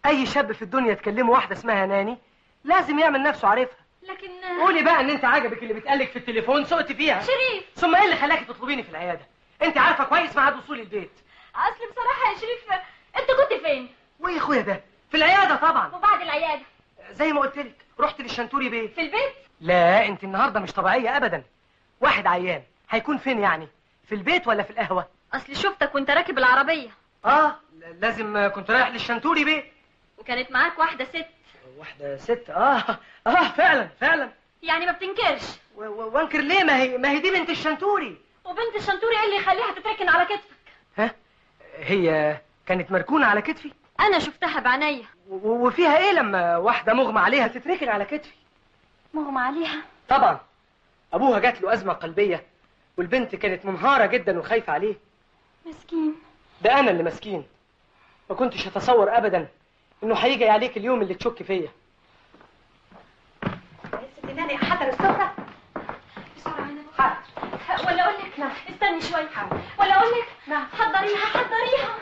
اي شاب في الدنيا تكلمه واحده اسمها ناني لازم يعمل نفسه عارفها لكن قولي بقى ان انت عجبك اللي بتقلك في التليفون سقت فيها شريف ثم ايه اللي خلاكي تطلبيني في العياده انت عارفه كويس ميعاد وصولي البيت اصل بصراحه يا شريف انت كنت فين وايه يا اخويا ده في العياده طبعا وبعد العياده زي ما قلت لك رحت للشنتوري بيه في البيت لا انت النهارده مش طبيعيه ابدا واحد عيان هيكون فين يعني في البيت ولا في القهوه اصل شفتك وانت راكب العربيه اه ل- لازم كنت رايح للشنتوري بيه وكانت معاك واحده ست واحده ست اه اه فعلا فعلا يعني ما بتنكرش و- و- وانكر ليه ما هي ما هي دي بنت الشنتوري وبنت الشنتوري ايه اللي يخليها تتركن على كتفك ها هي كانت مركونه على كتفي انا شفتها بعينيا و- وفيها ايه لما واحده مغمى عليها تتركن على كتفي مغمى عليها طبعا ابوها جات له ازمه قلبيه والبنت كانت منهاره جدا وخايفه عليه مسكين ده انا اللي مسكين ما كنتش اتصور ابدا انه هيجي عليك اليوم اللي تشك فيا ست ناني حضر السفره بسرعه انا حاضر ولا اقول لك استني شوي ولا اقول لك نعم. حضريها حضريها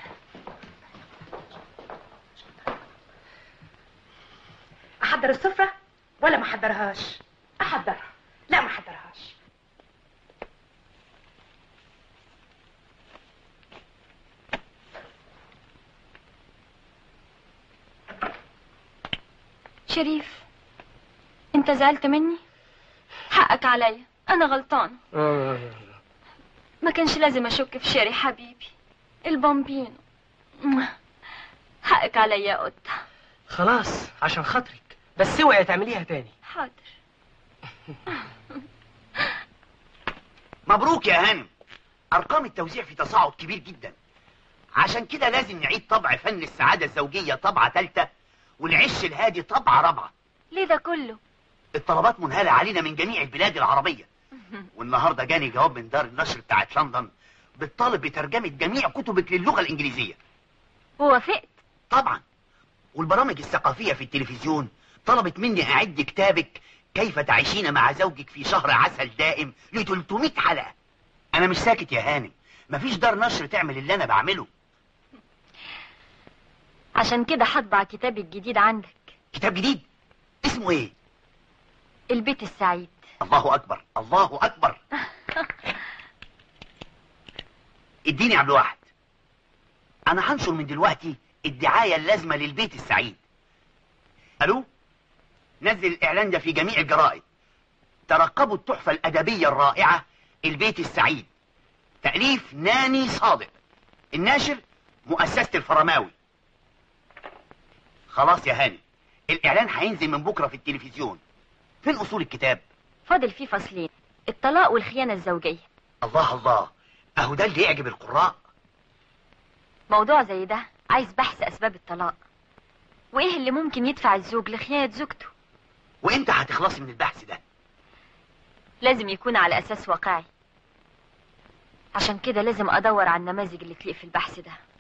احضر السفره ولا ما احضرهاش احضرها لا ما احضرهاش شريف انت زعلت مني حقك عليا انا غلطان ما كانش لازم اشك في شيري حبيبي البامبينو حقك عليا يا قطة خلاص عشان خاطرك بس اوعي تعمليها تاني حاضر مبروك يا هانم ارقام التوزيع في تصاعد كبير جدا عشان كده لازم نعيد طبع فن السعاده الزوجيه طبعه ثالثه والعش الهادي طبعه رابعه ليه ده كله الطلبات منهاله علينا من جميع البلاد العربيه والنهارده جاني جواب من دار النشر بتاعت لندن بالطالب بترجمه جميع كتبك للغه الانجليزيه ووافقت طبعا والبرامج الثقافيه في التلفزيون طلبت مني اعد كتابك كيف تعيشين مع زوجك في شهر عسل دائم ل 300 حلقه انا مش ساكت يا هانم مفيش دار نشر تعمل اللي انا بعمله عشان كده هطبع كتابي الجديد عندك كتاب جديد اسمه ايه البيت السعيد الله اكبر الله اكبر اديني يا عبد الواحد انا هنشر من دلوقتي الدعايه اللازمه للبيت السعيد الو نزل الاعلان ده في جميع الجرائد ترقبوا التحفه الادبيه الرائعه البيت السعيد تاليف ناني صادق الناشر مؤسسه الفرماوي خلاص يا هاني الاعلان هينزل من بكره في التلفزيون فين اصول الكتاب فاضل فيه فصلين الطلاق والخيانة الزوجية الله الله اهو ده اللي يعجب القراء موضوع زي ده عايز بحث أسباب الطلاق وإيه اللي ممكن يدفع الزوج لخيانة زوجته وامتى هتخلصي من البحث ده لازم يكون على أساس واقعي عشان كده لازم أدور على النماذج اللي تليق في البحث ده